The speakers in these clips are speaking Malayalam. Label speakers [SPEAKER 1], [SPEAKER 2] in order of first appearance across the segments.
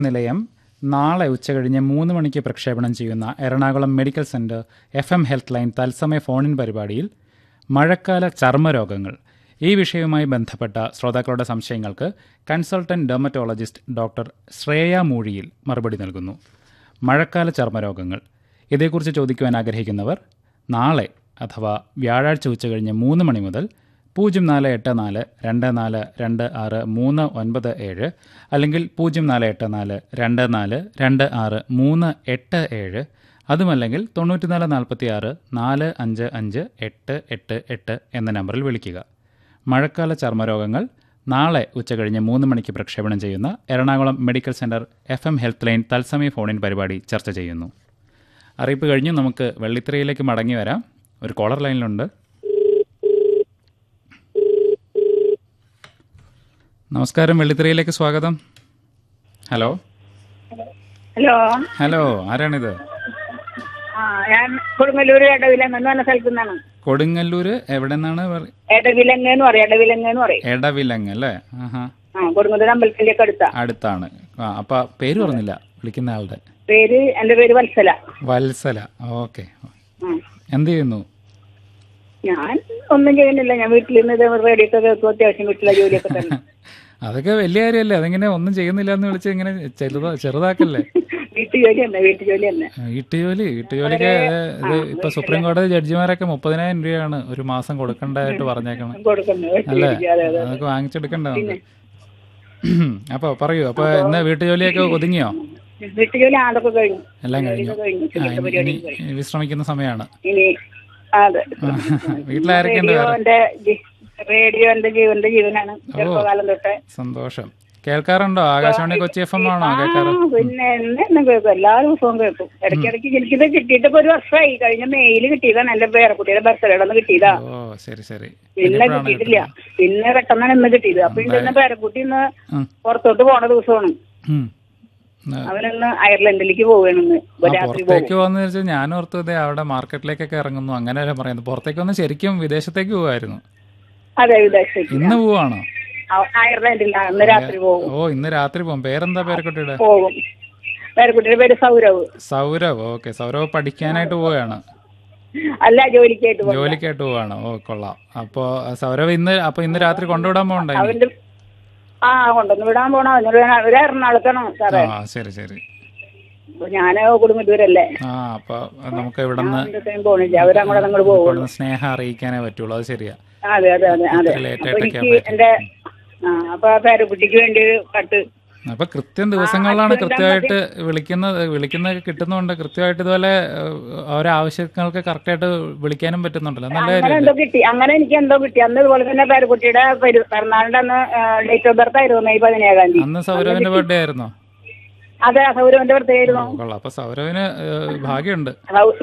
[SPEAKER 1] നിലയം നാളെ ഉച്ചകഴിഞ്ഞ് മൂന്ന് മണിക്ക് പ്രക്ഷേപണം ചെയ്യുന്ന Ernakulam medical centre F M health line തത്സമയ ഫോണിൻ പരിപാടിയിൽ മഴക്കാല ചർമ്മരോഗങ്ങൾ ഈ വിഷയവുമായി ബന്ധപ്പെട്ട ശ്രോതാക്കളുടെ സംശയങ്ങൾക്ക് consultant dermatologist doctor Shreya Moozhiyil മറുപടി നൽകുന്നു മഴക്കാല ചർമ്മരോഗങ്ങൾ ഇതേക്കുറിച്ച് ചോദിക്കുവാൻ ആഗ്രഹിക്കുന്നവർ നാളെ അഥവാ വ്യാഴാഴ്ച ഉച്ചകഴിഞ്ഞ് മൂന്ന് മണി മുതൽ പൂജ്യം നാല് എട്ട് നാല് രണ്ട് നാല് രണ്ട് ആറ് മൂന്ന് ഒൻപത് ഏഴ് അല്ലെങ്കിൽ പൂജ്യം നാല് എട്ട് നാല് രണ്ട് നാല് രണ്ട് ആറ് മൂന്ന് എട്ട് ഏഴ് അതുമല്ലെങ്കിൽ തൊണ്ണൂറ്റിനാല് നാൽപ്പത്തി ആറ് നാല് അഞ്ച് അഞ്ച് എട്ട് എട്ട് എട്ട് എന്ന നമ്പറിൽ വിളിക്കുക മഴക്കാല ചർമ്മരോഗങ്ങൾ നാളെ ഉച്ചകഴിഞ്ഞ് മൂന്ന് മണിക്ക് പ്രക്ഷേപണം ചെയ്യുന്ന Ernakulam medical centre F M health line തത്സമയ ഫോണിൻ പരിപാടി ചർച്ച ചെയ്യുന്നു അറിയിപ്പ് കഴിഞ്ഞ് നമുക്ക് വെള്ളിത്തിരയിലേക്ക് മടങ്ങി വരാം ഒരു കോളർ ലൈനിലുണ്ട് നമസ്കാരം വെള്ളിത്തിരയിലേക്ക് സ്വാഗതം ഹലോ
[SPEAKER 2] ഹലോ
[SPEAKER 1] ഹലോ ആരാണിത്
[SPEAKER 2] ആ ഞാൻ കൊടുങ്ങല്ലൂർ എടവിലങ്ങ് എന്ന് പറഞ്ഞ സ്ഥലത്തു നിന്നാണ്
[SPEAKER 1] കൊടുങ്ങല്ലൂര് എവിടെ നിന്നാണ് പറ-
[SPEAKER 2] എടവിലങ്ങ് എന്ന് പറയും എടവിലങ്ങ് എന്ന് പറയും
[SPEAKER 1] എടവിലങ്ങ് അല്ലേ ആഹാ
[SPEAKER 2] ആ കൊടുങ്ങല്ലൂർ അമ്പലത്തിന്റെ ഒക്കെ അടുത്താ
[SPEAKER 1] അടുത്താണ് ആ അപ്പൊ പേര് പറഞ്ഞില്ല വിളിക്കുന്ന ആളുടെ
[SPEAKER 2] പേര് എന്റെ പേര് വത്സല
[SPEAKER 1] വത്സല ഓക്കെ
[SPEAKER 2] ഉം.
[SPEAKER 1] എന്ത് ചെയ്യുന്നു
[SPEAKER 2] ഞാൻ ഒന്നും ചെയ്യുന്നില്ല ഞാൻ വീട്ടിൽ നിന്ന് ഇത് റേഡിയോ ഒക്കെ കേൾക്കും അത്യാവശ്യം വീട്ടിലെ ജോലിയൊക്കെ തന്നെ
[SPEAKER 1] അതൊക്കെ വലിയ കാര്യമല്ലേ അതിങ്ങനെ ഒന്നും ചെയ്യുന്നില്ല എന്ന് വിളിച്ച് ഇങ്ങനെ ചെറുതാ ചെറുതാക്കല്ലേ
[SPEAKER 2] വീട്ടു ജോലി തന്നെ വീട്ടു ജോലി തന്നെ
[SPEAKER 1] വീട്ടുജോലി വീട്ടുജോലിക്ക് ഇത് ഇപ്പൊ സുപ്രീം കോടതി ജഡ്ജിമാരൊക്കെ മുപ്പതിനായിരം രൂപയാണ് ഒരു മാസം കൊടുക്കണ്ടായിട്ട് പറഞ്ഞേക്കണം
[SPEAKER 2] കൊടുക്കുന്നത് വീട്ടു
[SPEAKER 1] അല്ലേ
[SPEAKER 2] ജോലി അതെ അതെ
[SPEAKER 1] അതൊക്കെ വാങ്ങിച്ചെടുക്കണ്ട നമുക്ക് അപ്പൊ പറയൂ അപ്പൊ ഇന്ന് വീട്ടുജോലിയൊക്കെ ഒതുങ്ങിയോ
[SPEAKER 2] വീട്ടു ജോലി അതൊക്കെ കഴിഞ്ഞു
[SPEAKER 1] എല്ലാം കഴിഞ്ഞു
[SPEAKER 2] ജോലിയൊക്കെ കഴിഞ്ഞു
[SPEAKER 1] ആ,
[SPEAKER 2] ചുരുക്ക
[SPEAKER 1] ഇനി-
[SPEAKER 2] പരിപാടി
[SPEAKER 1] ഇനി വിശ്രമിക്കുന്ന സമയമാണ്
[SPEAKER 2] ഇനി അതെ
[SPEAKER 1] വീട്ടിലാരൊക്കെയുണ്ട് വേറെ
[SPEAKER 2] റേഡിയോന്റെ ജി- റേഡിയോ എന്റെ ജീവന്റെ ജീവനാണ് ചെറുപ്പകാലം തൊട്ടേ
[SPEAKER 1] സന്തോഷം കേൾക്കാറുണ്ടോ ആകാശവാണി കൊച്ചി എഫ് എം ആണോ കേൾക്കാറ്
[SPEAKER 2] ആ, പിന്നെ എന്നെ കേൾക്കും എല്ലാ ദിവസവും കേൾക്കും ഇടയ്ക്കിടയ്ക്ക് എനിക്കിത് കിട്ടിയിട്ട് ഇപ്പൊ ഒരു വർഷമായി കഴിഞ്ഞ മെയില് കിട്ടിയതാണ് എന്റെ പേരക്കുട്ടിയുടെ ബർത്ത്ഡേയുടെ ഒന്ന് കിട്ടിയതാ
[SPEAKER 1] ഓ ശരി ശരി
[SPEAKER 2] പിന്നെ കിട്ടിയിട്ടില്ല പിന്നെ പെട്ടെന്നാണ് ഇന്ന് കിട്ടിയത് അപ്പൊ ഇന്ന് പേരക്കുട്ടി ഇന്ന്
[SPEAKER 1] ഉം.
[SPEAKER 2] പുറത്തോട്ട് പോണ ദിവസമാണ്
[SPEAKER 1] ഉം. ആ,
[SPEAKER 2] അവനിന്ന് അയർലൻഡിലേക്ക് പോവുകയാണെന്ന്
[SPEAKER 1] ആ,
[SPEAKER 2] രാത്രി പോകും
[SPEAKER 1] പുറത്തേക്ക് പോകുന്ന വെച്ചാൽ ഞാൻ ഓർത്തു ഇതേ അവിടെ മാർക്കറ്റിലേക്കൊക്കെ ഇറങ്ങുന്നു അങ്ങനെയല്ല പറയുന്നത് പുറത്തേക്ക് വന്ന് ശരിക്കും വിദേശത്തേക്ക് പോവായിരുന്നു
[SPEAKER 2] അതെ വിദേശത്തേക്ക്
[SPEAKER 1] ഇന്ന് പോവാണോ
[SPEAKER 2] അവ- അയർലൻഡിലാണ് ഇന്ന് രാത്രി പോകും
[SPEAKER 1] ഓ ഇന്ന് രാത്രി പോകും പേരെന്താ പേരക്കുട്ടിയുടെ
[SPEAKER 2] പോകും പേരക്കുട്ടിയുടെ പേര് സൗരവ്
[SPEAKER 1] സൗരവ് ഓക്കെ സൗരവ് പഠിക്കാനായിട്ട് പോവുകയാണ്
[SPEAKER 2] അല്ല ജോലിക്കായിട്ട് പോകും
[SPEAKER 1] ജോലിക്കായിട്ട് പോവാണ് ഓ കൊള്ളാം അപ്പോ സൗരവ് ഇന്ന് അപ്പൊ ഇന്ന് രാത്രി കൊണ്ടുവിടാൻ പോകണ്ടേ ഇനി?
[SPEAKER 2] അവന്റെ ആ കൊണ്ടുവന്ന് വിടാൻ പോണോ അവനോട് ഞാൻ- അവര് എറണാകുളത്താണോ സാറേ
[SPEAKER 1] ആ ശരി ശരി
[SPEAKER 2] അപ്പൊ ഞാന് കുടുംബത്തൂരല്ലേ
[SPEAKER 1] ആ അപ്പൊ നമുക്ക് ഇവിടുന്ന്
[SPEAKER 2] അവരുടെ പോണില്ല അവരങ്ങോട്ട് അങ്ങോട്ട് പോകും
[SPEAKER 1] ഇവിടുന്ന് സ്നേഹം അറിയിക്കാനേ പറ്റുള്ളൂ അത് ശരിയാ
[SPEAKER 2] അതെ അതെ അതെ അതെ
[SPEAKER 1] ഇത്ര late
[SPEAKER 2] അപ്പൊ
[SPEAKER 1] ആയിട്ടൊക്കെ
[SPEAKER 2] എനിക്ക് എന്റെ ആ അപ്പൊ ആ പേരക്കുട്ടിക്ക് വേണ്ടി ഒരു കട്ട്
[SPEAKER 1] അപ്പൊ കൃത്യം ദിവസങ്ങളിലാണ് കൃത്യമായിട്ട് വിളിക്കുന്നത് വിളിക്കുന്നത് കിട്ടുന്നുണ്ട് കൃത്യമായിട്ട് ഇതുപോലെ ഏഹ്, ഓരോ ആവശ്യങ്ങൾക്ക് കറക്റ്റായിട്ട് വിളിക്കാനും പറ്റുന്നുണ്ടല്ലോ നല്ല
[SPEAKER 2] അങ്ങനെ
[SPEAKER 1] കാര്യമല്ലേ
[SPEAKER 2] എന്തോ കിട്ടി അങ്ങനെ എനിക്ക് എന്തോ കിട്ടി അന്ന് ഇതുപോലെ തന്നെ പേരക്കുട്ടിയുടെ പെരു- പിറന്നാളിന്റെ അന്ന് ഡേറ്റ് ഓഫ് ബർത്ത് ആയിരുന്നു മെയ് പതിനേഴാം തീയതി
[SPEAKER 1] അന്ന് സൗരവിന്റെ ബർത്ത്ഡേ ആയിരുന്നോ
[SPEAKER 2] അതെ സൗരവന്റെ ബർത്ത്ഡേ ആയിരുന്നു
[SPEAKER 1] ഓ, കൊള്ളാം അപ്പൊ സൗരവിന് ഏഹ്, ഭാഗ്യമുണ്ട്
[SPEAKER 2] സൗ-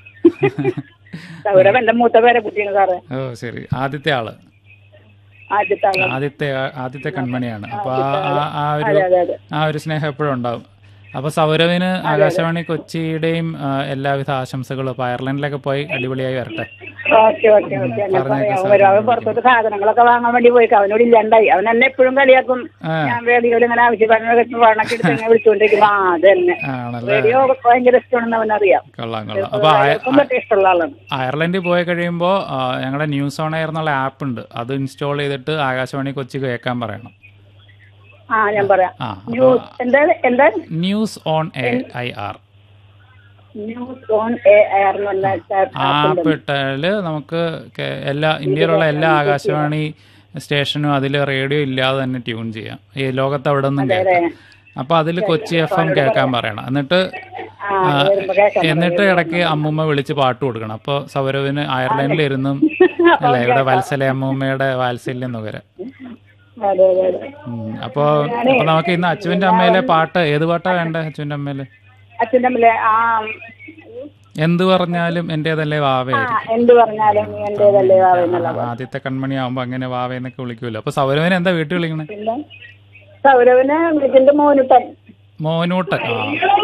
[SPEAKER 2] സൗരവ് എന്റെ മൂത്ത പേരക്കുട്ടിയാണ് സാറേ
[SPEAKER 1] ഓ ശരി ആദ്യത്തെ ആള്
[SPEAKER 2] ആദ്യത്തെ ആളാണ്
[SPEAKER 1] ആദ്യത്തെ ആദ്യത്തെ കൺമണിയാണ് അപ്പൊ ആ ആ- ആ ഒരു
[SPEAKER 2] അതെ അതെ അതെ
[SPEAKER 1] ആ ഒരു സ്നേഹം എപ്പോഴും ഉണ്ടാവും അപ്പൊ സൗരവിന് ആകാശവാണി കൊച്ചിയുടെയും ആ, എല്ലാവിധ ആശംസകളും അപ്പൊ അയർലൻഡിലൊക്കെ പോയി അടിപൊളിയായി വരട്ടെ
[SPEAKER 2] ഓക്കെ ഓക്കെ ഓക്കെ അങ്ങനെ പറയാം വരും അവൻ പുറത്തോട്ട് സാധനങ്ങളൊക്കെ വാങ്ങാൻ വേണ്ടി പോയി അവനോട് ഇല്ലാണ്ടായി അവൻ എന്നെ എപ്പോഴും കളിയാക്കും
[SPEAKER 1] ആ.
[SPEAKER 2] ഞാൻ റേഡിയോയിൽ ഇങ്ങനെ ആവശ്യപ്പെടുന്ന പണക്ക് എടുത്ത് ഇങ്ങനെ വിളിച്ചുകൊണ്ടിരിക്കും ആ അത് തന്നെ
[SPEAKER 1] ആണല്ലേ
[SPEAKER 2] റേഡിയോ ഭയങ്കര ഇഷ്ടമാണെന്ന് അവനറിയാം
[SPEAKER 1] കൊള്ളാം കൊള്ളാം അപ്പൊ അയ-
[SPEAKER 2] അയാൾക്കും പറ്റിയ ഇഷ്ടമുള്ള ആളാണ്
[SPEAKER 1] അയർലൻഡിൽ പോയി കഴിയുമ്പോൾ ഞങ്ങളുടെ ന്യൂസ് ഓൺ എയർ എന്നുള്ള ആപ്പ് ഉണ്ട് അത് ഇൻസ്റ്റാൾ ചെയ്തിട്ട് ആകാശവാണി കൊച്ചി കേൾക്കാൻ പറയണം
[SPEAKER 2] ആ ഞാൻ പറയാം
[SPEAKER 1] ആ
[SPEAKER 2] ന്യൂസ് എന്താ എന്താ
[SPEAKER 1] news on A I R
[SPEAKER 2] news on A R എന്ന് പറഞ്ഞ
[SPEAKER 1] ആ ആപ്പ് ഇട്ടാൽ നമുക്ക് കേ- എല്ലാ ഇന്ത്യയിലുള്ള എല്ലാ ആകാശവാണി സ്റ്റേഷനും അതിൽ റേഡിയോ ഇല്ലാതെ തന്നെ ട്യൂൺ ചെയ്യാം ഈ ലോകത്ത് അവിടെ നിന്നും കേൾക്കാം അപ്പൊ അതിൽ കൊച്ചി എഫ് എം കേൾക്കാൻ പറയണം എന്നിട്ട്
[SPEAKER 2] ആ വരുമ്പോ കേൾക്കാം
[SPEAKER 1] എന്നിട്ട് ഇടയ്ക്ക് അമ്മൂമ്മ വിളിച്ച് പാട്ട് കൊടുക്കണം അപ്പോൾ സൗരവിന് അയർലൻഡിലിരുന്നും അല്ലേ ഇവിടെ വത്സല അമ്മൂമ്മയുടെ വാത്സല്യം നുകരാം
[SPEAKER 2] അതെ അതെ അതെ
[SPEAKER 1] ഉം. അപ്പൊ അപ്പൊ നമുക്ക് ഇന്ന് അച്ചുവിന്റെ അമ്മയിലെ പാട്ട് ഏത് പാട്ടാ വേണ്ടേ അച്ചുവിന്റെ അമ്മയില്
[SPEAKER 2] അച്ഛൻ്റെ അമ്മയിലെ ആ
[SPEAKER 1] എന്ത് പറഞ്ഞാലും എന്റേതല്ലേ വാവേ
[SPEAKER 2] ആ, എന്ത് പറഞ്ഞാലും നീ എന്റേതല്ലേ എന്നുള്ള
[SPEAKER 1] ആദ്യത്തെ കൺമണി ആവുമ്പോ അങ്ങനെ വാവേ എന്നൊക്കെ വിളിക്കുമല്ലോ അപ്പൊ സൗരവിനെ എന്താ വീട്ടിൽ വിളിക്കണേ
[SPEAKER 2] പിന്നെ സൗരവിന് വീട്ടിന്റെ മോനുട്ടൻ
[SPEAKER 1] മോനൂട്ടൻ ആ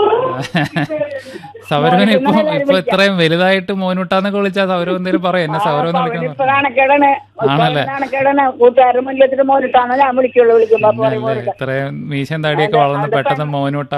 [SPEAKER 1] സൗരവന് ഇപ്പൊ ഇപ്പൊ ഇത്രയും വലുതായിട്ട് മോനൂട്ടാന്നൊക്കെ വിളിച്ചാൽ സൗരവ് എന്തേലും പറയും എന്നെ സൗരവ് എന്ന് വിളിക്കാൻ
[SPEAKER 2] ഇപ്പൊ നാണക്കേടാണ്
[SPEAKER 1] ആണല്ലേ?
[SPEAKER 2] നാണക്കേടാണ് കൂട്ടുകാരുടെ മുന്നിലെത്തിട്ട് മോനിട്ടാണ് ഞാൻ വിളിക്കുള്ളൂ വിളിക്കുമ്പോ അപ്പൊ പറയും
[SPEAKER 1] അല്ലേ ഇത്രയും മീശം താടിയൊക്കെ വളർന്ന് പെട്ടെന്ന് മോനൂട്ട